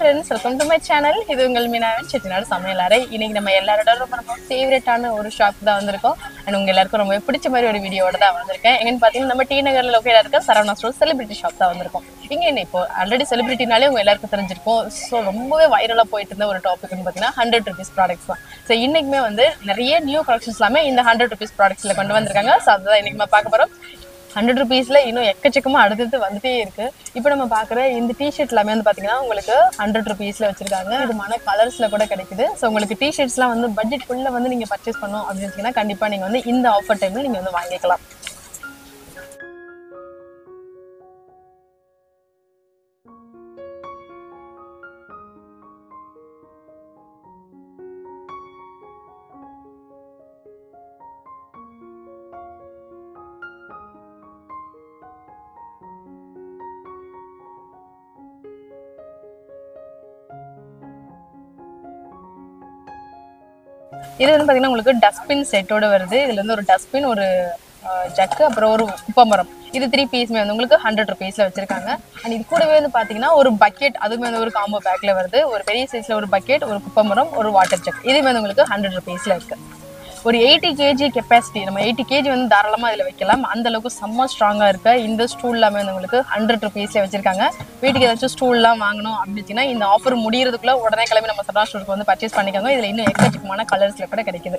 Friends welcome to my channel இது உங்கள் மீனாவின் செட்டிநாடு சமையல் அறை இன்னைக்கு நம்ம எல்லாரோட ரொம்ப ரொம்ப ஃபேவரட்டான ஒரு ஷாப் தான் வந்திருக்கோம் அண்ட் உங்க எல்லாருக்கும் ரொம்ப பிடிச்ச மாதிரி ஒரு வீடியோட தான் வந்திருக்கேன் எங்கன்னு பார்த்தீங்கன்னா நம்ம டி நகர்ல லொக்கேட் இருக்க சரவணா ஸ்டோர் செலிபிரிட்டி ஷாப் தான் வந்திருக்கோம் இங்க என்ன இப்போ ஆல்ரெடி செலிபிரிட்டினாலே உங்க எல்லாருக்கும் தெரிஞ்சிருக்கும் ஸோ ரொம்பவே வைரலாக போயிட்டு இருந்த ஒரு டாபிக்னு பார்த்தீங்கன்னா ஹண்ட்ரட் ருபீஸ் ப்ராடக்ட்ஸ் தான் ஸோ இன்னைக்குமே வந்து நிறைய நியூ கலெக்ஷன்ஸ் எல்லாமே இந்த ஹண்ட்ரட் ருபீஸ் ப்ராடக்ட்ஸ்ல கொண்டு வந்திருக்காங்க ஸோ அதுதான் இன்னைக்கு நம்ம பார்க்க போறோம் ஹண்ட்ரட் ருபீஸ்ல இன்னும் எக்கச்சக்கமா அடுத்தது வந்துட்டே இருக்கு இப்போ நம்ம பார்க்குற இந்த டிஷர்ட் எல்லாமே வந்து பாத்தீங்கன்னா உங்களுக்கு ஹண்ட்ரட் ருபீஸ்ல வச்சிருக்காங்க விதமான கலர்ஸ்ல கூட கிடைக்குது ஸோ உங்களுக்கு டிஷர்ட்ஸ்லாம் வந்து பட்ஜெட் குள்ள வந்து நீங்க பர்ச்சேஸ் பண்ணணும் அப்படின்னு வச்சீங்கன்னா கண்டிப்பா நீங்க வந்து இந்த ஆஃபர் டைம்ல நீங்க வந்து வாங்கிக்கலாம் இது வந்து பாத்தீங்கன்னா உங்களுக்கு டஸ்ட்பின் செட்டோட வருது இதுல இருந்து ஒரு டஸ்ட்பின் ஒரு ஜக்கு அப்புறம் ஒரு குப்பமரம் இது த்ரீ பீஸ்மே வந்து உங்களுக்கு ஹண்ட்ரட் ருபீஸ்ல வச்சிருக்காங்க அண்ட் இது கூடவே வந்து பாத்தீங்கன்னா ஒரு பக்கெட் அதுவுமே வந்து ஒரு காம்போ பேக்ல வருது ஒரு பெரிய சைஸ்ல ஒரு பக்கெட் ஒரு குப்பமரம் ஒரு வாட்டர் ஜக் இதுவுமே வந்து உங்களுக்கு ஹண்ட்ரட் ருபீஸ்ல இருக்கு ஒரு எயிட்டி கேஜி கெப்பாசிட்டி நம்ம எயிட்டி கேஜி வந்து தாராளமாக இதில் வைக்கலாம் அந்த அளவுக்கு செம்ம ஸ்ட்ராங்காக இருக்க இந்த ஸ்டூல் எல்லாமே வந்து உங்களுக்கு ஹண்ட்ரட் ருபீஸ்ல வச்சிருக்காங்க வீட்டுக்கு ஏதாச்சும் ஸ்டூல்லாம் வாங்கணும் அப்படின்னா இந்த ஆஃபர் முடியறதுக்குள்ள உடனே கிளம்பி நம்ம சரா ஸ்டோருக்கு வந்து பர்ச்சேஸ் பண்ணிக்கோங்க இதில் இன்னும் எக்கச்சக்கமான கலர்ஸில் கூட கிடைக்குது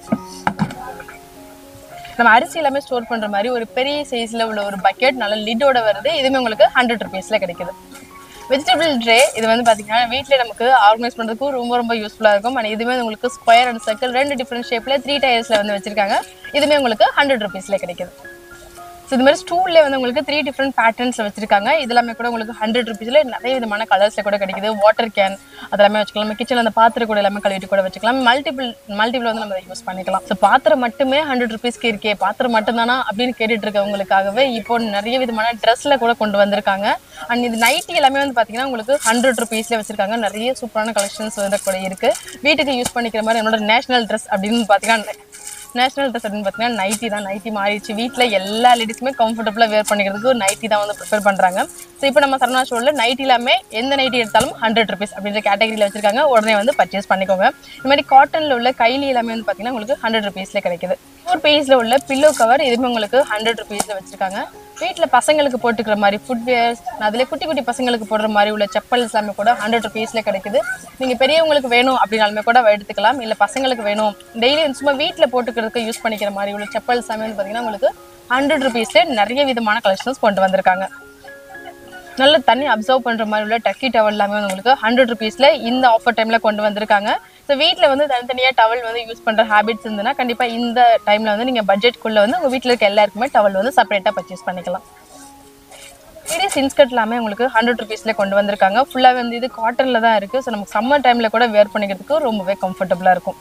நம்ம அரிசி எல்லாமே ஸ்டோர் பண்ற மாதிரி ஒரு பெரிய சைஸ்ல உள்ள ஒரு பக்கெட் நல்ல லிட்டோட வருது இதுவுமே உங்களுக்கு ஹண்ட்ரட் ருபீஸ்ல கிடைக்குது வெஜிடபிள் ட்ரே இது வந்து பாத்தீங்கன்னா வீட்டில் நமக்கு ஆர்கனைஸ் பண்றதுக்கு ரொம்ப ரொம்ப யூஸ்ஃபுல்லா இருக்கும் அண்ட் இதுவுமே உங்களுக்கு ஸ்கொயர் அண்ட் சர்க்கிள் ரெண்டு டிஃப்ரெண்ட் ஷேப்ல த்ரீ டயர்ஸ்ல வந்து வச்சிருக்காங்க இதுவுமே உங்களுக்கு ஹண்ட்ரட் ருபீஸ்ல கிடைக்குது ஸோ இது மாதிரி ஸ்டூல்லே வந்து உங்களுக்கு த்ரீ டிஃப்ரெண்ட் பேட்டர்ன்ஸில் வச்சிருக்காங்க இது எல்லாமே கூட உங்களுக்கு ஹண்ட்ரட் ருபீஸில் நிறைய விதமான கலர்ஸில் கூட கிடைக்குது வாட்டர் கேன் அதெல்லாமே வச்சுக்கலாம் நம்ம கிச்சனில் அந்த பாத்திரம் கூட எல்லாமே கழுவிட்டு கூட வச்சுக்கலாம் மல்டிபிள் மல்டிபிள் வந்து நம்ம யூஸ் பண்ணிக்கலாம் ஸோ பாத்திரம் மட்டுமே ஹண்ட்ரட் ருபீஸ்க்கு இருக்கே பாத்திரம் மட்டும்தானா அப்படின்னு கேட்டுட்டு இருக்கவங்களுக்காகவே இப்போ நிறைய விதமான ட்ரெஸ்ல கூட கொண்டு வந்திருக்காங்க அண்ட் இது நைட்டி எல்லாமே வந்து பார்த்தீங்கன்னா உங்களுக்கு ஹண்ட்ரட் ருபீஸ்ல வச்சிருக்காங்க நிறைய சூப்பரான கலெக்ஷன்ஸ் வந்து கூட இருக்கு வீட்டுக்கு யூஸ் பண்ணிக்கிற மாதிரி என்னோட நேஷனல் ட்ரெஸ் அப்படின்னு பார்த்தீங்கன்னா நேஷனல் ட்ரெஸ் அப்படின்னு பார்த்தீங்கன்னா நைட்டி தான் நைட்டி மாறிடுச்சு வீட்டில் எல்லா லேடிஸுமே கம்ஃபர்டபுளாக வேர் பண்ணிக்கிறதுக்கு நைட்டி தான் வந்து ப்ரிஃபர் பண்ணுறாங்க ஸோ இப்போ நம்ம சரணா ஸ்டோரில் நைட்டி எல்லாமே எந்த நைட்டி எடுத்தாலும் ஹண்ட்ரட் ருபீஸ் அப்படின்ற கேட்டகரியில் வச்சிருக்காங்க உடனே வந்து பர்ச்சேஸ் பண்ணிக்கோங்க இந்த மாதிரி காட்டனில் உள்ள கைலி எல்லாமே வந்து பார்த்தீங்கன்னா உங்களுக்கு ஹண்ட்ரட் ருபீஸில் கிடைக்குது ஃபோர் பேஜில் உள்ள பில்லோ கவர் இதுவுமே உங்களுக்கு ஹண்ட்ரட் ருபீஸில் வச்சிருக்காங்க வீட்டில் பசங்களுக்கு போட்டுக்கிற மாதிரி ஃபுட்வேர்ஸ் அதில் குட்டி குட்டி பசங்களுக்கு போடுற மாதிரி உள்ள செப்பல்ஸ் எல்லாமே கூட ஹண்ட்ரட் ருபீஸில் கிடைக்குது நீங்கள் பெரியவங்களுக்கு வேணும் அப்படின்னாலுமே கூட எடுத்துக்கலாம் இல்லை பசங்களுக்கு வேணும் டெய்லி சும்மா வீட்டில் போட்டுக்கிறதுக்கு யூஸ் பண்ணிக்கிற மாதிரி உள்ள செப்பல்ஸ் எல்லாமே வந்து பார்த்தீங்கன்னா உங்களுக்கு ஹண்ட்ரட் ருபீஸ்ல நிறைய விதமான கலெக்ஷன்ஸ் கொண்டு வந்திருக்காங்க நல்ல தண்ணி அப்சர்வ் பண்ணுற மாதிரி உள்ள டக்கி டவல் எல்லாமே வந்து உங்களுக்கு ஹண்ட்ரட் ருபீஸில் இந்த ஆஃபர் டைமில் கொண்டு வந்திருக்காங்க ஸோ வீட்டில் வந்து தனித்தனியாக டவல் வந்து யூஸ் பண்ணுற ஹேபிட்ஸ் இருந்ததுன்னா கண்டிப்பாக இந்த டைமில் வந்து நீங்கள் பட்ஜெட்குள்ளே வந்து உங்கள் வீட்டில் இருக்க எல்லாருக்குமே டவல் வந்து செப்பரேட்டாக பர்ச்சேஸ் பண்ணிக்கலாம் சீரியஸ் இன்ஸ்கர்ட் எல்லாமே உங்களுக்கு ஹண்ட்ரட் ருபீஸில் கொண்டு வந்திருக்காங்க ஃபுல்லாக வந்து இது காட்டனில் தான் இருக்குது ஸோ நமக்கு சம்மர் டைமில் கூட வேர் பண்ணிக்கிறதுக்கு ரொம்பவே கம்ஃபர்டபுளாக இருக்கும்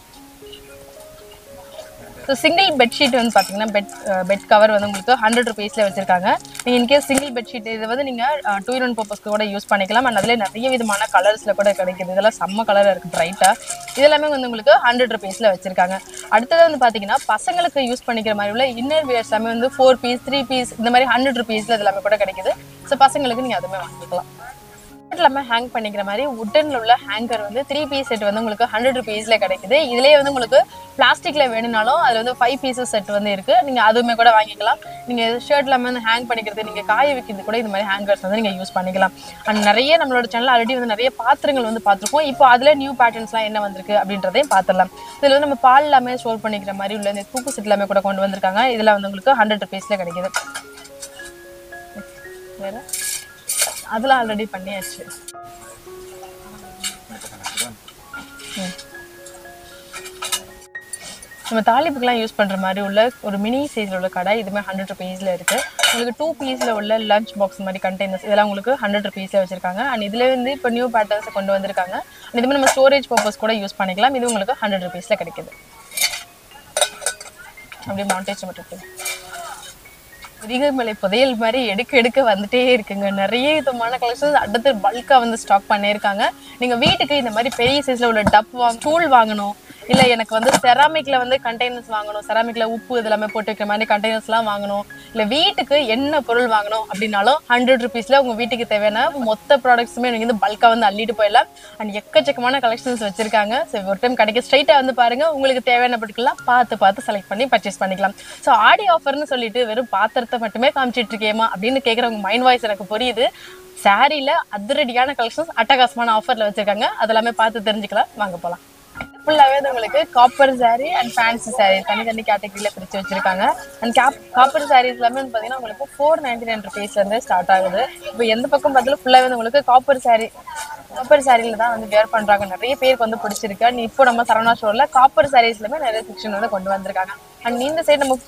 ஸோ சிங்கிள் பெட்ஷீட் வந்து பார்த்தீங்கன்னா பெட் பெட் கவர் வந்து உங்களுக்கு ஹண்ட்ரட் ருபீஸில் வச்சிருக்காங்க நீங்கள் இன்கேஸ் சிங்கிள் பெட்ஷீட் இது வந்து நீங்கள் டூ இன் ஒன் பர்பஸ்க்கு கூட யூஸ் பண்ணிக்கலாம் அண்ட் அதில் நிறைய விதமான கலர்ஸில் கூட கிடைக்குது இதெல்லாம் செம்ம கலராக இருக்குது ப்ரைட்டாக இதெல்லாமே வந்து உங்களுக்கு ஹண்ட்ரட் ருபீஸில் வச்சிருக்காங்க அடுத்தது வந்து பார்த்தீங்கன்னா பசங்களுக்கு யூஸ் பண்ணிக்கிற மாதிரி உள்ள இன்னர் வியர்ஸ் எல்லாமே வந்து ஃபோர் பீஸ் த்ரீ பீஸ் இந்த மாதிரி ஹண்ட்ரட் ருபீஸில் இது எல்லாமே கூட கிடைக்குது ஸோ பசங்களுக்கு நீங்கள் அதுவுமே வாங்கிக்கலாம் எல்லாமே ஹேங் பண்ணிக்கிற மாதிரி உட்டன்ல உள்ள ஹேங்கர் வந்து த்ரீ பீஸ் செட் வந்து உங்களுக்கு ஹண்ட்ரட் ருபீஸ்ல கிடைக்குது இதுலயே வந்து உங்களுக்கு பிளாஸ்டிக்ல வேணும்னாலும் அதுல வந்து ஃபைவ் பீசஸ் செட் வந்து இருக்கு நீங்க அதுவுமே கூட வாங்கிக்கலாம் நீங்க ஷர்ட் எல்லாமே வந்து ஹேங் பண்ணிக்கிறது நீங்க காய வைக்கிறது கூட இந்த மாதிரி ஹேங்கர்ஸ் வந்து நீங்க யூஸ் பண்ணிக்கலாம் அண்ட் நிறைய நம்மளோட சேனல் ஆல்ரெடி வந்து நிறைய பாத்திரங்கள் வந்து பார்த்துருக்கோம் இப்போ அதுல நியூ பேட்டர்ன்ஸ்லாம் என்ன வந்திருக்கு அப்படின்றதையும் பார்த்துடலாம் இதுல வந்து நம்ம பால் எல்லாமே ஸ்டோர் பண்ணிக்கிற மாதிரி உள்ள இந்த தூக்கு செட் எல்லாமே கூட கொண்டு வந்திருக்காங்க இதெல்லாம் வந்து உங்களுக்கு ஹண்ட்ரட் ருபீஸ்ல கிடைக்குது வேற அதெல்லாம் ஆல்ரெடி பண்ணியாச்சு ம். நம்ம தாளிப்புக்கெல்லாம் யூஸ் பண்ணுற மாதிரி உள்ள ஒரு மினி சைஸில் உள்ள கடை இதுவுமே ஹண்ட்ரட் ருபீஸில் இருக்குது உங்களுக்கு டூ பீஸில் உள்ள லஞ்ச் பாக்ஸ் மாதிரி கண்டெய்னர்ஸ் இதெல்லாம் உங்களுக்கு ஹண்ட்ரட் ருபீஸில் வச்சுருக்காங்க அண்ட் இதில் வந்து இப்போ நியூ பேட்டர்ன்ஸை கொண்டு வந்திருக்காங்க and இதுவுமே நம்ம ஸ்டோரேஜ் பர்பஸ் கூட யூஸ் பண்ணிக்கலாம் இது உங்களுக்கு ஹண்ட்ரட் ருபீஸில் கிடைக்குது அப்படியே மாண்டேஜ் மட்டும் இருக்கு. அதிகமலை புதையல் மாதிரி எடுக்க எடுக்க வந்துட்டே இருக்குங்க நிறைய விதமான கலெக்ஷன்ஸ் அடுத்து பல்காக வந்து ஸ்டாக் பண்ணியிருக்காங்க நீங்கள் வீட்டுக்கு இந்த மாதிரி பெரிய சைஸில் உள்ள டப் வாங்க ஸ்டூல் வாங்கணும் இல்லை எனக்கு வந்து செராமிக்ல வந்து கண்டெய்னர்ஸ் வாங்கணும் செராமிக்ல உப்பு இது எல்லாமே போட்டு வைக்கிற மாதிரி கண்டெய்னர்ஸ்லாம் வாங்கணும் இல்லை வீட்டுக்கு என்ன பொருள் வாங்கணும் அப்படின்னாலும் ஹண்ட்ரட் ருபீஸ்ல உங்க வீட்டுக்கு தேவையான மொத்த ப்ராடக்ட்ஸுமே நீங்க வந்து பல்கா வந்து அள்ளிட்டு போயிடலாம் அண்ட் எக்கச்சக்கமான கலெக்ஷன்ஸ் வச்சிருக்காங்க ஸோ ஒரு டைம் கடைக்கு ஸ்ட்ரைட்டாக வந்து பாருங்க உங்களுக்கு தேவையான பொருட்கள்லாம் பார்த்து பார்த்து செலக்ட் பண்ணி பர்ச்சேஸ் பண்ணிக்கலாம் ஸோ ஆடி ஆஃபர்னு சொல்லிட்டு வெறும் பாத்திரத்தை மட்டுமே காமிச்சிட்டு இருக்கேமா அப்படின்னு கேட்குறவங்க மைண்ட் வாய்ஸ் எனக்கு புரியுது சாரியில அதிரடியான கலெக்ஷன்ஸ் அட்டகாசமான ஆஃபர்ல வச்சிருக்காங்க அதெல்லாமே பார்த்து தெரிஞ்சுக்கலாம் வாங்க போலாம் ஃபுல்லாகவே வந்து உங்களுக்கு copper saree and fancy saree தனித்தனி கேட்டகரியில் பிரித்து வச்சிருக்காங்க அண்ட் கேப் காப்பர் sarees எல்லாமே வந்து பார்த்தீங்கன்னா உங்களுக்கு ஃபோர் நைன்டி நைன் ருபீஸ்லேருந்து ஸ்டார்ட் ஆகுது இப்போ எந்த பக்கம் பார்த்தாலும் ஃபுல்லாகவே வந்து உங்களுக்கு காப்பர் saree காப்பர் சாரியில் தான் வந்து வேர் பண்ணுறாங்க நிறைய பேருக்கு வந்து பிடிச்சிருக்கு அண்ட் இப்போ நம்ம சரவணா ஸ்டோரில் காப்பர் சாரீஸ்லுமே நிறைய செக்ஷன் வந்து கொண்டு வந்திருக்காங்க அண்ட் இந்த சைடு நம்ம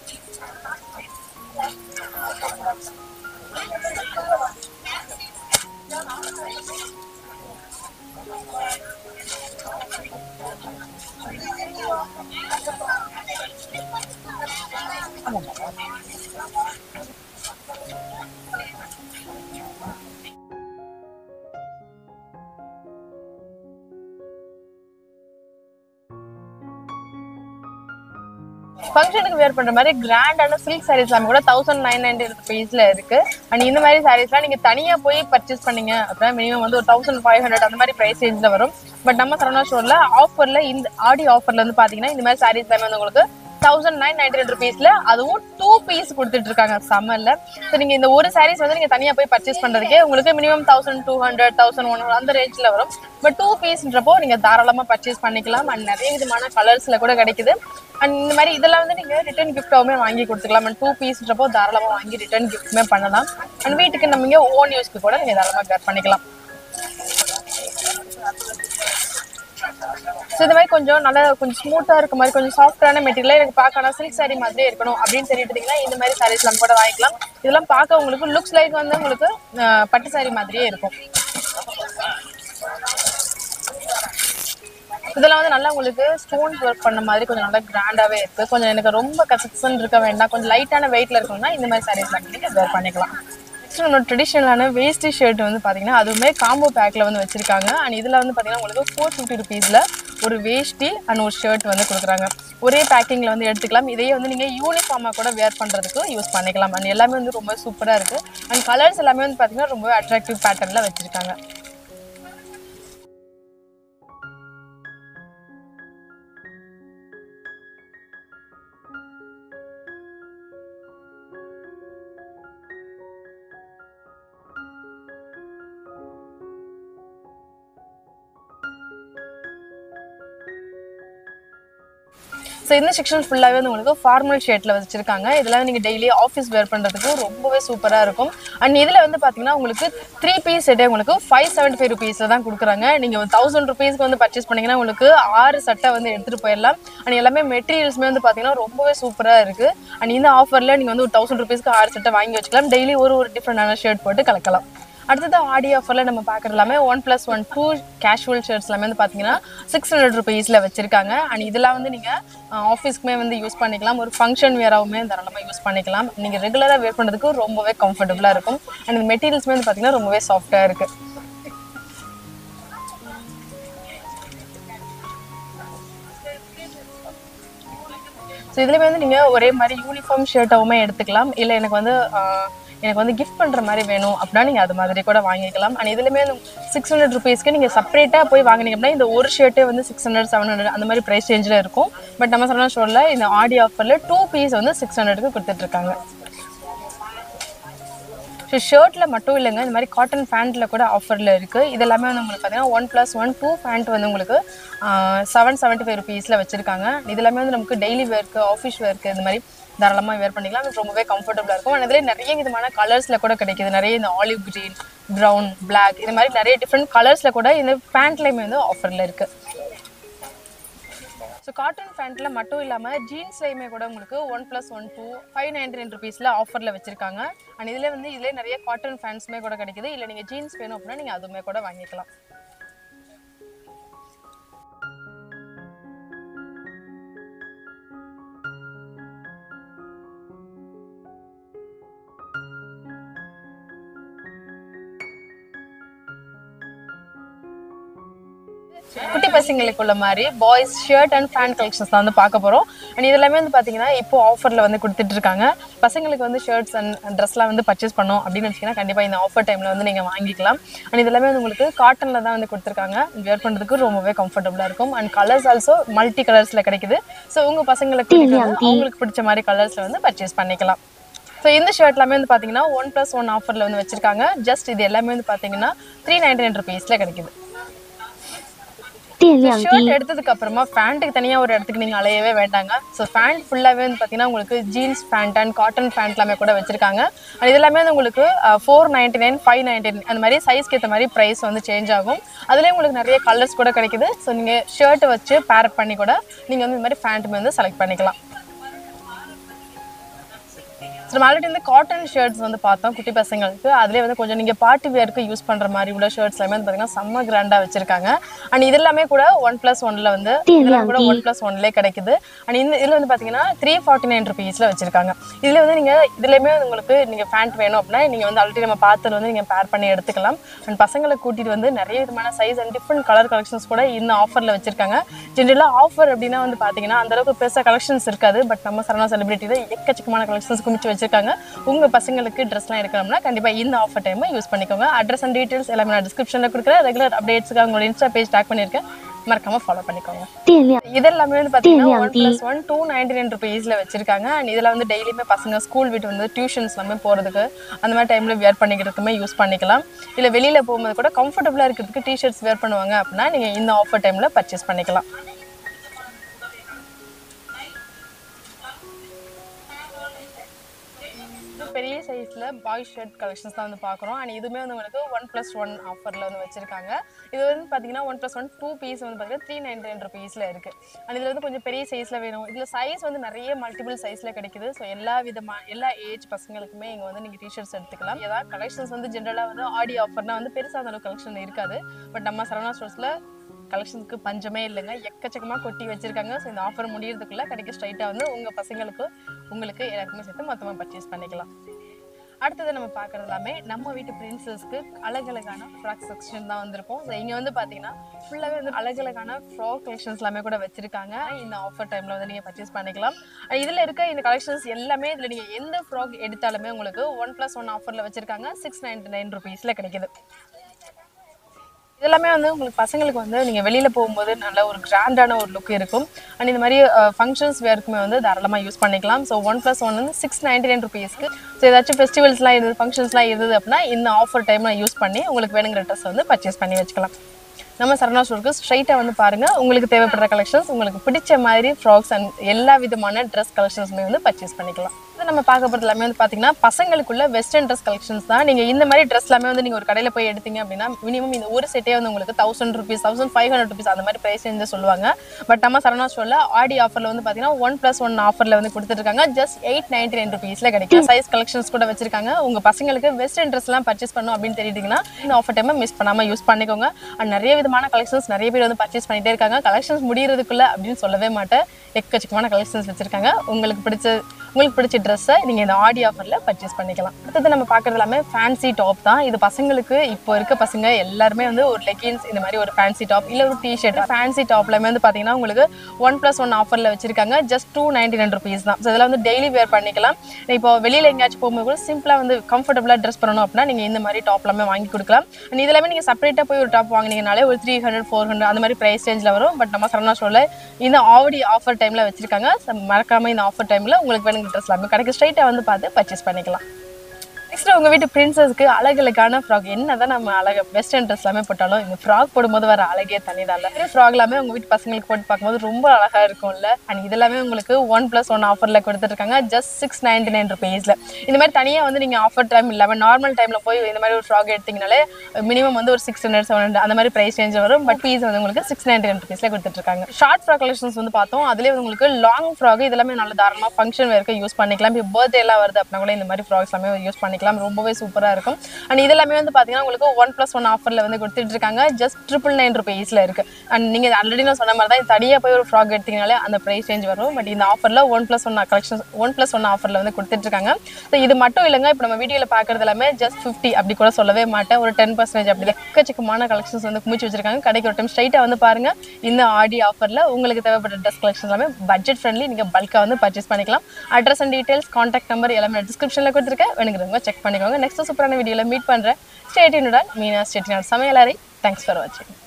ஃபங்க்ஷனுக்கு வேர் பண்ற மாதிரி கிராண்டான சில்க் சாரீஸ் எல்லாமே கூட தௌசண்ட் நைன் நைன்டி ருபீஸ்ல இருக்கு அண்ட் இந்த மாதிரி சாரீஸ்லாம் நீங்க தனியா போய் பர்ச்சேஸ் பண்ணீங்க அப்படின்னா மினிமம் வந்து ஒரு தௌசண்ட் ஃபைவ் ஹண்ட்ரட் அந்த மாதிரி பிரைஸ் ரேஞ்சில் வரும் பட் நம்ம சரவணா ஸ்டோர்ல ஆஃபர்ல இந்த ஆடி ஆஃபர்ல வந்து பாத்தீங்கன்னா இந்த மாதிரி சாரீஸ் எல்லாமே வந்து உங்களுக்கு தௌசண்ட் நைன் நைன்டி ரெண்டு ருபீஸ்ல அதுவும் டூ பீஸ் கொடுத்துட்டு இருக்காங்க சம்மர்ல ஸோ நீங்க இந்த ஒரு சாரீஸ் வந்து நீங்க தனியா போய் பர்ச்சேஸ் பண்றதுக்கே உங்களுக்கு minimum thousand two hundred thousand one அந்த ரேஞ்சில் வரும் பட் டூ பீஸ்ன்றப்போ நீங்க தாராளமா பர்ச்சேஸ் பண்ணிக்கலாம் அண்ட் நிறைய விதமான கலர்ஸ்ல கூட கிடைக்குது அண்ட் இந்த மாதிரி இதெல்லாம் வந்து நீங்க ரிட்டர்ன் கிஃப்டாவுமே வாங்கி கொடுத்துக்கலாம் அண்ட் டூ பீஸ்ன்றப்போ தாராளமா வாங்கி ரிட்டர்ன் கிஃப்ட்மே பண்ணலாம் அண்ட் வீட்டுக்கு நம்ம இங்க ஓன் யூஸ்க்கு கூட நீங்க தாராளமா கேர் பண்ணிக்கலாம் ஸோ இந்த மாதிரி கொஞ்சம் நல்லா கொஞ்சம் ஸ்மூத்தாக இருக்க மாதிரி கொஞ்சம் சாஃப்டான மெட்டீரியல் எனக்கு பார்க்கணும் சில்க் saree மாதிரியே இருக்கணும் அப்படின்னு சொல்லிட்டு இந்த மாதிரி சாரீஸ்லாம் கூட வாங்கிக்கலாம் இதெல்லாம் பார்க்க உங்களுக்கு லுக்ஸ் லைக் வந்து உங்களுக்கு அஹ், பட்டு saree மாதிரியே இருக்கும் இதெல்லாம் வந்து நல்லா உங்களுக்கு ஸ்டோன்ஸ் ஒர்க் பண்ண மாதிரி கொஞ்சம் நல்லா கிராண்டாவே இருக்கு கொஞ்சம் எனக்கு ரொம்ப கசக்சன் இருக்க வேண்டாம் கொஞ்சம் லைட்டான வெயிட்ல இருக்கணும்னா இந்த மாதிரி சாரீஸ் நீங்க வேர் பண்ணிக்கலாம் நெக்ஸ்ட் நம்மளோட ட்ரெடிஷ்னலான வேஸ்டி ஷர்ட் வந்து பார்த்தீங்கன்னா அதுவுமே காம்போ பேக்கில் வந்து வச்சிருக்காங்க அண்ட் இதில் வந்து பார்த்தீங்கன்னா உங்களுக்கு ஃபோர் ஃபிஃப்டி ருபீஸில் ஒரு வேஷ்டி அண்ட் ஒரு ஷர்ட் வந்து கொடுக்குறாங்க ஒரே பேக்கிங்கில் வந்து எடுத்துக்கலாம் இதையே வந்து நீங்கள் யூனிஃபார்மாக கூட வேர் பண்ணுறதுக்கு யூஸ் பண்ணிக்கலாம் அண்ட் எல்லாமே வந்து ரொம்ப சூப்பராக இருக்குது அண்ட் கலர்ஸ் எல்லாமே வந்து பார்த்தீங்கன்னா ரொம்பவே அட்ராக்டிவ் பேட்டர்னில் வச்சுருக்காங்க ஸோ இந்த செக்ஷன் ஃபுல்லாகவே வந்து உங்களுக்கு ஃபார்மல் ஷர்ட்டில் வச்சிருக்காங்க இதெல்லாம் நீங்கள் டெய்லி ஆஃபீஸ் வேர் பண்ணுறதுக்கு ரொம்பவே சூப்பராக இருக்கும் அண்ட் இதில் வந்து பார்த்தீங்கன்னா உங்களுக்கு த்ரீ பீஸ் செட்டே உங்களுக்கு ஃபைவ் செவன்ட்டி ஃபைவ் ருபீஸில் தான் கொடுக்குறாங்க நீங்கள் தௌசண்ட் ருபீஸ்க்கு வந்து பர்ச்சேஸ் பண்ணீங்கன்னா உங்களுக்கு ஆறு சட்டை வந்து எடுத்துகிட்டு போயிடலாம் அண்ட் எல்லாமே மெட்டீரியல்ஸுமே வந்து பார்த்தீங்கன்னா ரொம்பவே சூப்பராக இருக்குது அண்ட் இந்த ஆஃபரில் நீங்கள் வந்து ஒரு தௌசண்ட் ருபீஸ்க்கு ஆறு சட்டை வாங்கி வச்சுக்கலாம் டெய்லி ஒரு ஒரு டிஃப்ரெண்டான ஷர்ட் போட்டு கலக்கலாம் அடுத்தது ஆடி ஆஃபரில் நம்ம பார்க்குறது எல்லாமே one plus one two casual shirts எல்லாமே வந்து பார்த்தீங்கன்னா சிக்ஸ் ஹண்ட்ரட் ருபீஸில் வச்சுருக்காங்க அண்ட் இதெல்லாம் வந்து நீங்கள் ஆஃபீஸ்க்குமே வந்து யூஸ் பண்ணிக்கலாம் ஒரு ஃபங்க்ஷன் வேறாவுமே தாராளமாக யூஸ் பண்ணிக்கலாம் நீங்கள் ரெகுலராக வேர் பண்ணுறதுக்கு ரொம்பவே கம்ஃபர்டபுளாக இருக்கும் அண்ட் இந்த மெட்டீரியல்ஸுமே வந்து பார்த்தீங்கன்னா ரொம்பவே சாஃப்டாக இருக்குது ஸோ இதுலேயுமே வந்து நீங்கள் ஒரே மாதிரி யூனிஃபார்ம் ஷர்ட்டாவுமே எடுத்துக்கலாம் இல்லை எனக்கு வந்து ஆஹ், எனக்கு வந்து கிஃப்ட் பண்ணுற மாதிரி வேணும் அப்படின்னா நீங்கள் அது மாதிரி கூட வாங்கிக்கலாம் அண்ட் இதுலேயுமே சிக்ஸ் ஹண்ட்ரட் ருபீஸ்க்கு நீங்கள் செப்பரேட்டாக போய் வாங்கினீங்க அப்படின்னா இந்த ஒரு ஷர்ட்டே வந்து சிக்ஸ் ஹண்ட்ரட் செவன் ஹண்ட்ரட் அந்த மாதிரி ப்ரைஸ் ரேஞ்சில் இருக்கும் பட் நம்ம சொன்ன ஸ்டோரில் இந்த ஆடி ஆஃபரில் டூ பீஸ் வந்து சிக்ஸ் ஹண்ட்ரடுக்கு கொடுத்துட்ருக்காங்க ஸோ ஷர்ட்டில் மட்டும் இல்லைங்க இந்த மாதிரி காட்டன் பேண்ட்டில் கூட ஆஃபரில் இருக்குது இது எல்லாமே வந்து உங்களுக்கு பார்த்தீங்கன்னா one plus one two pant வந்து உங்களுக்கு செவன் செவன்ட்டி ஃபைவ் ருபீஸில் வச்சுருக்காங்க இது எல்லாமே வந்து நமக்கு டெய்லி வேர்க்கு ஆஃபீஸ் வேர்க்கு இந்த மாதிரி தாராளமாக வேர் பண்ணிக்கலாம் இது ரொம்பவே கம்ஃபர்டபுளாக இருக்கும் அண்ட் இதில் நிறைய விதமான கலர்ஸில் கூட கிடைக்குது நிறைய இந்த ஆலிவ் க்ரீன் ப்ரௌன் பிளாக் இது மாதிரி நிறைய டிஃப்ரெண்ட் கலர்ஸில் கூட இந்த பேண்ட்லேயுமே வந்து ஆஃபரில் இருக்குது ஸோ காட்டன் பேண்ட்டில் மட்டும் இல்லாமல் ஜீன்ஸ்லையுமே கூட உங்களுக்கு one plus one two five ninety nine ருபீஸில் ஆஃபரில் வச்சுருக்காங்க அண்ட் இதில் வந்து இதிலே நிறைய காட்டன் ஃபேன்ஸுமே கூட கிடைக்குது இல்லை நீங்கள் ஜீன்ஸ் வேணும் அப்படின்னா நீங்கள் அதுவுமே கூட வாங்கிக்கலாம் குட்டி பசங்களுக்கு உள்ள மாதிரி boys shirt and pant collections தான் வந்து பார்க்க போகிறோம் அண்ட் இதெல்லாமே வந்து பார்த்தீங்கன்னா இப்போ ஆஃபரில் வந்து கொடுத்துட்டு இருக்காங்க பசங்களுக்கு வந்து ஷர்ட்ஸ் அண்ட் ட்ரெஸ்லாம் வந்து பர்ச்சேஸ் பண்ணோம் அப்படின்னு வச்சிங்கன்னா கண்டிப்பாக இந்த ஆஃபர் டைமில் வந்து நீங்கள் வாங்கிக்கலாம் அண்ட் இதெல்லாமே வந்து உங்களுக்கு காட்டனில் தான் வந்து கொடுத்துருக்காங்க வேர் பண்ணுறதுக்கு ரொம்பவே கம்ஃபர்டபுளாக இருக்கும் அண்ட் கலர்ஸ் ஆல்சோ மல்டி கலர்ஸில் கிடைக்குது ஸோ உங்கள் பசங்களுக்கு கூட்டிட்டு வந்து அவங்களுக்கு பிடிச்ச மாதிரி கலர்ஸில் வந்து பர்ச்சேஸ் பண்ணிக்கலாம் ஸோ இந்த ஷர்ட் எல்லாமே வந்து பார்த்தீங்கன்னா ஒன் ப்ளஸ் ஒன் ஆஃபரில் வந்து வச்சிருக்காங்க ஜஸ்ட் இது எல்லாமே வந்து பார்த்தீங்கன்னா த்ரீ நைன்டி நைன் ருபீஸில் கிடைக்குது 电量低 ஷர்ட் எடுத்ததுக்கு அப்புறமா பேண்ட்டுக்கு தனியாக ஒரு இடத்துக்கு நீங்கள் அலையவே வேண்டாங்க ஸோ பேண்ட் ஃபுல்லாகவே வந்து பார்த்தீங்கன்னா உங்களுக்கு jeans pant and cotton pant எல்லாமே கூட வச்சிருக்காங்க அண்ட் இது எல்லாமே வந்து உங்களுக்கு four ninety nine five ninety nine அந்த மாதிரி சைஸ்க்கு ஏற்ற மாதிரி ப்ரைஸ் வந்து சேஞ்ச் ஆகும் அதுலேயே உங்களுக்கு நிறைய கலர்ஸ் கூட கிடைக்குது ஸோ நீங்கள் ஷர்ட் வச்சு பேர் பண்ணி கூட நீங்கள் வந்து இந்த மாதிரி பேண்ட்டுமே வந்து செலக்ட் பண்ணிக்கலாம் ஸோ நம்ம ஆல்ரெடி வந்து காட்டன் ஷர்ட்ஸ் வந்து பார்த்தோம் குட்டி பசங்களுக்கு அதுலேயே வந்து கொஞ்சம் நீங்கள் பார்ட்டி வேருக்கு யூஸ் பண்ணுற மாதிரி உள்ள ஷர்ட்ஸ் எல்லாமே வந்து பார்த்தீங்கன்னா செம்ம கிராண்டாக வச்சிருக்காங்க அண்ட் இது எல்லாமே கூட ஒன் ப்ளஸ் ஒன்ல வந்து இதெல்லாம் கூட ஒன் ப்ளஸ் ஒன்லேயே கிடைக்குது அண்ட் இந்த இதில் வந்து பார்த்தீங்கன்னா த்ரீ ஃபார்ட்டி நைன் ருபீஸில் வச்சிருக்காங்க இதில் வந்து நீங்கள் இதுலேயுமே வந்து உங்களுக்கு நீங்கள் பேண்ட் வேணும் அப்படின்னா நீங்கள் வந்து ஆல்ரெடி நம்ம பார்த்தது வந்து நீங்கள் பேர் பண்ணி எடுத்துக்கலாம் அண்ட் பசங்களை கூட்டிகிட்டு வந்து நிறைய விதமான size and different colour collections கூட இந்த ஆஃபரில் வச்சிருக்காங்க ஜென்ரலாக ஆஃபர் அப்படின்னா வந்து பார்த்தீங்கன்னா அந்த அளவுக்கு பெருசாக கலெக்ஷன்ஸ் இருக்காது பட் நம்ம சரணா செலிபிரிட்டியில் எக்கச்சக்கமான கலெக்ஷன்ஸ் குமிச்சு வச்சிருக்காங்க உங்கள் பசங்களுக்கு ட்ரெஸ்லாம் எடுக்கணும்னா கண்டிப்பாக இந்த ஆஃபர் டைமை யூஸ் பண்ணிக்கோங்க அட்ரஸ் அண்ட் டீட்டெயில்ஸ் எல்லாமே நான் டிஸ்கிரிப்ஷனில் கொடுக்குறேன் ரெகுலர் அப்டேட்ஸுக்கு உங்களோட இன்ஸ்டா பேஜ் டேக் பண்ணியிருக்கேன் மறக்காம ஃபாலோ பண்ணிக்கோங்க 电量 இது எல்லாமே வந்து பார்த்தீங்கன்னா one plus one two ninety nine ருபீஸில் வச்சிருக்காங்க அண்ட் இதில் வந்து டெய்லியுமே பசங்க ஸ்கூல் விட்டு வந்து டியூஷன்ஸ் எல்லாமே போகிறதுக்கு அந்த மாதிரி டைமில் வேர் பண்ணிக்கிறதுக்குமே யூஸ் பண்ணிக்கலாம் இல்லை வெளியில் போகும்போது கூட கம்ஃபர்டபுளாக இருக்கிறதுக்கு டிஷர்ட்ஸ் வேர் பண்ணுவாங்க அப்படின்னா நீங்கள் இந்த ஆஃபர் டைமில் பர்ச்சேஸ் பண்ணிக்கலாம் இது பெரிய சைஸில் பாய் ஷர்ட் கலெக்ஷன்ஸ் தான் வந்து பார்க்குறோம் அண்ட் இதுவுமே வந்து உங்களுக்கு ஒன் ப்ளஸ் ஒன் ஆஃபரில் வந்து வச்சிருக்காங்க இது வந்து பார்த்தீங்கன்னா one plus one two piece வந்து பார்த்தீங்கன்னா த்ரீ நைன்டி நைன் ருபீஸில் இருக்குது அண்ட் இதில் வந்து கொஞ்சம் பெரிய சைஸில் வேணும் இதில் சைஸ் வந்து நிறைய மல்டிபிள் சைஸில் கிடைக்குது ஸோ எல்லா விதமான எல்லா ஏஜ் பசங்களுக்குமே இங்கே வந்து நீங்கள் டிஷர்ட்ஸ் எடுத்துக்கலாம் ஏதாவது கலெக்ஷன்ஸ் வந்து ஜென்ரலாக வந்து ஆடி ஆஃபர்னா வந்து பெருசாக அந்த அளவுக்கு கலெக்ஷன் இருக்காது பட் நம்ம சரவணா ஸ்டோர்ஸில் கலெக்ஷனுக்கு பஞ்சமே இல்லைங்க எக்கச்சக்கமாக கொட்டி வச்சிருக்காங்க ஸோ இந்த ஆஃபர் முடியறதுக்குள்ள கடைக்கு ஸ்ட்ரைட்டாக வந்து உங்கள் பசங்களுக்கு உங்களுக்கு எல்லாருக்குமே சேர்த்து மொத்தமாக பர்ச்சேஸ் பண்ணிக்கலாம் அடுத்தது நம்ம பார்க்குறது எல்லாமே நம்ம வீட்டு பிரின்சஸ்க்கு அழகழகான ஃப்ராக் செக்ஷன் தான் வந்திருக்கும் ஸோ இங்கே வந்து பார்த்தீங்கன்னா ஃபுல்லாகவே வந்து அழகழகான ஃப்ராக் கலெக்ஷன்ஸ் எல்லாமே கூட வச்சிருக்காங்க இந்த ஆஃபர் டைமில் வந்து நீங்கள் பர்ச்சேஸ் பண்ணிக்கலாம் இதில் இருக்க இந்த கலெக்ஷன்ஸ் எல்லாமே இதில் நீங்கள் எந்த ஃப்ராக் எடுத்தாலுமே உங்களுக்கு ஒன் ப்ளஸ் ஒன் ஆஃபரில் வச்சிருக்காங்க சிக்ஸ் நைன்டி நைன் ருபீஸில் கிடைக்குது இதெல்லாமே வந்து உங்களுக்கு பசங்களுக்கு வந்து நீங்கள் வெளியில் போகும்போது நல்ல ஒரு கிராண்டான ஒரு லுக் இருக்கும் அண்ட் இந்த மாதிரி ஃபங்க்ஷன்ஸ் வேர்க்குமே வந்து தாராளமாக யூஸ் பண்ணிக்கலாம் ஸோ ஒன் ப்ளஸ் ஒன் வந்து சிக்ஸ் நைன்டி நைன் ருபீஸ்க்கு ஸோ ஏதாச்சும் ஃபெஸ்டிவல்ஸ்லாம் இருந்தது ஃபங்க்ஷன்ஸ்லாம் இருந்தது அப்படின்னா இந்த ஆஃபர் டைமில் யூஸ் பண்ணி உங்களுக்கு வேணுங்கிற ட்ரெஸ் வந்து பர்ச்சேஸ் பண்ணி வச்சுக்கலாம் நம்ம சரணா ஸ்டோருக்கு ஸ்ட்ரைட்டாக வந்து பாருங்கள் உங்களுக்கு தேவைப்படுற கலெக்ஷன்ஸ் உங்களுக்கு பிடிச்ச மாதிரி ஃப்ராக்ஸ் அண்ட் எல்லா விதமான ட்ரெஸ் கலெக்ஷன்ஸுமே வந்து பர்ச்சேஸ் பண்ணிக்கலாம் இது நம்ம பார்க்க போகிறது எல்லாமே வந்து பார்த்தீங்கன்னா பசங்களுக்குள்ள வெஸ்டர்ன் ட்ரெஸ் கலெக்ஷன்ஸ் தான் நீங்கள் இந்த மாதிரி ட்ரெஸ் எல்லாமே வந்து நீங்கள் ஒரு கடையில் போய் எடுத்தீங்க அப்படின்னா மினிமம் இந்த ஒரு செட்டே வந்து உங்களுக்கு thousand rupees thousand five hundred rupees அந்த மாதிரி ப்ரைஸ் வந்து சொல்லுவாங்க பட் நம்ம சரணா ஸ்டோரில் ஆடி ஆஃபரில் வந்து பார்த்தீங்கன்னா ஒன் ப்ளஸ் ஒன் ஆஃபரில் வந்து கொடுத்துருக்காங்க ஜஸ்ட் எயிட் நைன்டி நைன் ருபீஸில் கிடைக்கும் சைஸ் கலெக்ஷன்ஸ் கூட வச்சிருக்காங்க உங்கள் பசங்களுக்கு வெஸ்டர்ன் ட்ரெஸ்லாம் பர்ச்சேஸ் பண்ணும் அப்படின்னு தெரியுதுங்கன்னா இந்த ஆஃபர் டைமை மிஸ் பண்ணாமல் யூஸ் பண்ணிக்கோங்க அண்ட் நிறைய விதமான கலெக்ஷன்ஸ் நிறைய பேர் வந்து பர்ச்சேஸ் பண்ணிட்டே இருக்காங்க கலெக்ஷன்ஸ் முடியறதுக்குள்ள அப்படின்னு சொல்லவே மாட்டேன் எக்கச்சக்கமான கலெக்ஷன்ஸ் வச்சிருக்காங்க உங்களுக்கு பிடிச்ச உங்களுக்கு பிடிச்ச ட்ரெஸ்ஸை நீங்கள் இந்த ஆடி ஆஃபரில் பர்ச்சேஸ் பண்ணிக்கலாம் அடுத்தது நம்ம பார்க்குறது எல்லாமே ஃபேன்சி டாப் தான் இது பசங்களுக்கு இப்போ இருக்க பசங்க எல்லாருமே வந்து ஒரு லெகின்ஸ் இந்த மாதிரி ஒரு ஃபேன்சி டாப் இல்லை ஒரு டிஷர்ட் ஃபேன்சி டாப்லமே வந்து பார்த்தீங்கன்னா உங்களுக்கு ஒன் ப்ளஸ் ஒன் ஆஃபரில் வச்சிருக்காங்க just two ninety nine rupees தான் ஸோ இதெல்லாம் வந்து டெய்லி வேர் பண்ணிக்கலாம் இப்போ வெளியில் எங்கேயாச்சும் போகும்போது கூட சிம்பிளாக வந்து கம்ஃபர்டபுளாக ட்ரெஸ் பண்ணணும் அப்படின்னா நீங்கள் இந்த மாதிரி டாப் எல்லாமே வாங்கி கொடுக்கலாம் அண்ட் இதெல்லாமே நீங்கள் செப்பரேட்டாக போய் ஒரு டாப் வாங்கினீங்கனாலே ஒரு த்ரீ ஹண்ட்ரட் ஃபோர் ஹண்ட்ரட் அந்த மாதிரி ப்ரைஸ் ரேஞ்சில் வரும் பட் நம்ம சரணா ஸ்டோரில் இந்த ஆவடி ஆஃபர் டைமில் வச்சிருக்காங்க So, மறக்காம இந்த ஆஃபர் டைமில் உங்களுக்கு வேணுங்கிற ட்ரெஸ் எல்லாமே கடைக்கு ஸ்ட்ரைட்டாக வந்து பார்த்து பர்ச்சேஸ் பண்ணிக்கலாம் நெக்ஸ்ட் உங்கள் வீட்டு பிரின்சஸ்க்கு அழகழகான ஃப்ராக் என்னதான் நம்ம அழக வெஸ்டர்ன் ட்ரெஸ் எல்லாமே போட்டாலும் இந்த ஃப்ராக் போடும்போது வர அழகே தனிதான் இல்லை ஃப்ராக் எல்லாமே உங்கள் வீட்டு பசங்களுக்கு போட்டு பார்க்கும்போது ரொம்ப அழகாக இருக்கும்ல அண்ட் இதெல்லாமே உங்களுக்கு ஒன் ப்ளஸ் ஒன் ஆஃபரில் கொடுத்துருக்காங்க ஜஸ்ட் சிக்ஸ் நைன்டி நைன் ருபீஸில் இந்த மாதிரி தனியாக வந்து நீங்கள் ஆஃபர் டைம் இல்லாமல் நார்மல் டைமில் போய் இந்த மாதிரி ஒரு ஃப்ராக் எடுத்தீங்கனாலே மினிமம் வந்து ஒரு சிக்ஸ் ஹண்ட்ரட் செவன் ஹண்ட்ரட் அந்த மாதிரி ப்ரைஸ் ரேஞ்ச் வரும் பட் பீஸ் வந்து உங்களுக்கு சிக்ஸ் நைன்டி நைன் ருபீஸில் கொடுத்துட்ருக்காங்க ஷார்ட் ஃப்ராக் கலெக்ஷன்ஸ் வந்து பார்த்தோம் அதுலேயே வந்து உங்களுக்கு லாங் ஃப்ராக் இதெல்லாமே நல்ல தாராளமாக ஃபங்க்ஷன் வேர்க்கு யூஸ் பண்ணிக்கலாம் இப்போ பர்த்டே எல்லாம் வருது அப்படின்னா கூட இந்த மாதிரி ஃப்ராக்ஸ் எல்லாமே யூஸ் பண்ணிக்கலாம் பண்ணிக்கலாம் ரொம்பவே சூப்பராக இருக்கும் அண்ட் இது எல்லாமே வந்து பார்த்தீங்கன்னா உங்களுக்கு ஒன் ப்ளஸ் ஒன் ஆஃபரில் வந்து கொடுத்துட்டு இருக்காங்க ஜஸ்ட் ட்ரிபிள் நைன் ருபீஸில் இருக்குது அண்ட் நீங்கள் ஆல்ரெடி நான் சொன்ன மாதிரி தான் தனியாக போய் ஒரு ஃப்ராக் எடுத்தீங்கனாலே அந்த ப்ரைஸ் ரேஞ்ச் வரும் பட் இந்த ஆஃபரில் one plus one collection one plus one ஆஃபரில் வந்து கொடுத்துட்டு இருக்காங்க ஸோ இது மட்டும் இல்லைங்க இப்போ நம்ம வீடியோவில் பார்க்குறது எல்லாமே ஜஸ்ட் ஃபிஃப்டி அப்படி கூட சொல்லவே மாட்டேன் ஒரு டென் பர்சன்டேஜ் அப்படி எக்கச்சக்கமான கலெக்ஷன்ஸ் வந்து குமிச்சு வச்சிருக்காங்க கடைக்கு ஒரு டைம் ஸ்ட்ரைட்டாக வந்து பாருங்க இந்த ஆடி ஆஃபரில் உங்களுக்கு தேவைப்பட்ட ட்ரெஸ் கலெக்ஷன் எல்லாமே பட்ஜெட் ஃப்ரெண்ட்லி நீங்கள் பல்காக வந்து பர்ச்சேஸ் பண்ணிக்கலாம் address and details contact number எல்லாமே டிஸ்கிரிப்ஷனில் கொடுத்துருக்கேன் வேணுங்கிறவங்க செக் பண்ணிக்கோங்க நெக்ஸ்ட் சூப்பரான வீடியோவில் மீட் பண்ணுறேன் ஸ்டேட்டினுடன் மீனா ஸ்டேட்டினோட சமையலாரை தேங்க்ஸ் ஃபார் வாட்சிங்